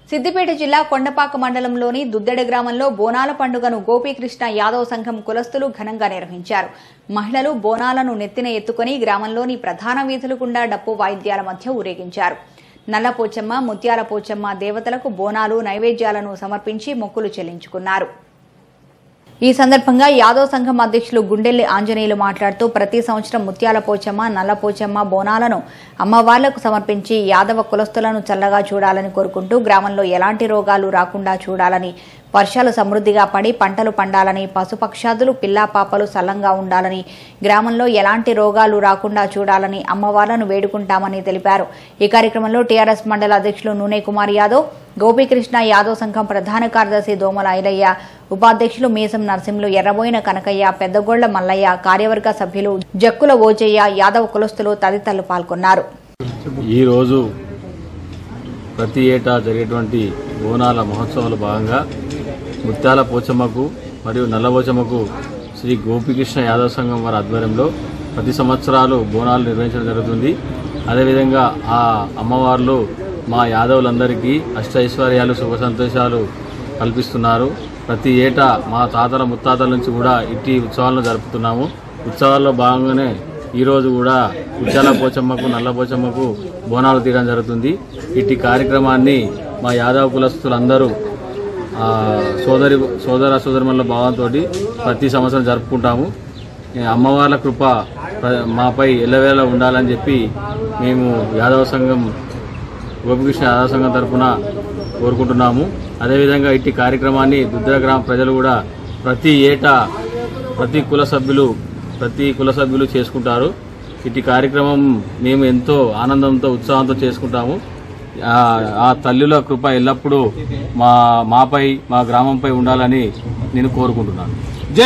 సిద్దిపేట జిల్లా కొండపాక మండలంలోని దుద్దెడ గ్రామంలో బోనాల పండుగను గోపీకృష్ణ యాదవ్ సంఘం కులస్తులు ఘనంగా నిర్వహించారు మహిళలు బోనాలను నెత్తిన ఎత్తుకుని గ్రామంలోని ప్రధాన వీధులు గుండా డప్పు వాయిద్యాల మధ్య ఊరేగించారు నల్లపోచమ్మ ముత్యాల పోచమ్మ దేవతలకు బోనాలు నైవేద్యాలను సమర్పించి మొక్కులు చెల్లించుకున్నారు ఈ సందర్భంగా యాదవ్ సంఘం అధ్యక్షులు గుండెల్లి ఆంజనేయులు మాట్లాడుతూ ప్రతి సంవత్సరం ముత్యాల పోచమ్మ నల్ల పోచమ్మ బోనాలను అమ్మవార్లకు సమర్పించి యాదవ కులస్తులను చల్లగా చూడాలని కోరుకుంటూ గ్రామంలో ఎలాంటి రోగాలు రాకుండా చూడాలని వర్షాలు సమృద్ధిగా పడి పంటలు పండాలని పశుపక్షాదులు పిల్లా పాపలు సల్లంగా ఉండాలని గ్రామంలో ఎలాంటి రోగాలు రాకుండా చూడాలని అమ్మవార్లను వేడుకుంటామని తెలిపారు ఈ కార్యక్రమంలో టీఆర్ఎస్ మండల అధ్యక్షులు నూనె కుమార్ యాదవ్ గోపీకృష్ణ యాదవ్ సంఘం ప్రధాన కార్యదర్శి దోమల ఐలయ్య ఉపాధ్యక్షులు మీసం నరసింహులు ఎర్రబోయిన కనకయ్య పెద్దగోళ్ల మల్లయ్య కార్యవర్గ సభ్యులు జక్కుల ఓజయ్య యాదవ్ కులస్తులు తదితరులు పాల్గొన్నారు ఈరోజు ప్రతి ఏటా జరిగేటువంటి బోనాల మహోత్సవాల భాగంగా ముత్యాల పోచమ్మకు మరియు నల్లపోచమ్మకు శ్రీ గోపికృష్ణ యాదవ్ సంఘం వారి ఆధ్వర్యంలో ప్రతి సంవత్సరాలు బోనాలు నిర్వహించడం జరుగుతుంది అదేవిధంగా ఆ అమ్మవార్లు మా యాదవులందరికీ అష్టైశ్వర్యాలు సుఖ సంతోషాలు కల్పిస్తున్నారు ప్రతి ఏటా మా తాతల ముత్తాతల నుంచి కూడా ఇట్టి ఉత్సవాలను జరుపుతున్నాము ఉత్సవాల్లో భాగంగానే ఈరోజు కూడా ఉచ్చాల పోచమ్మకు నల్ల పోచమ్మకు బోనాలు తీయడం జరుగుతుంది ఇట్టి కార్యక్రమాన్ని మా యాదవ కులస్తులందరూ ఆ, సోదరి సోదర సోదరిమల్ల భావంతో ప్రతి సంవత్సరం జరుపుకుంటాము ఈ అమ్మవార్ల కృప ప్ర- మాపై ఎల్లవేళ ఉండాలని చెప్పి మేము యాదవ సంఘం గోపికృష్ణ యాదవ సంఘం తరఫున కోరుకుంటున్నాము అదేవిధంగా ఇట్టి కార్యక్రమాన్ని దుద్దర గ్రామ ప్రజలు కూడా ప్రతి ఏటా ప్రతి కుల సభ్యులు ప్రతి కుల సభ్యులు చేసుకుంటారు ఇట్టి కార్యక్రమం మేము ఎంతో ఆనందంతో ఉత్సాహంతో చేసుకుంటాము ఆ- ఆ తల్లుల కృప ఎల్లప్పుడూ మా మాపై మా గ్రామంపై ఉండాలని నేను కోరుకుంటున్నాను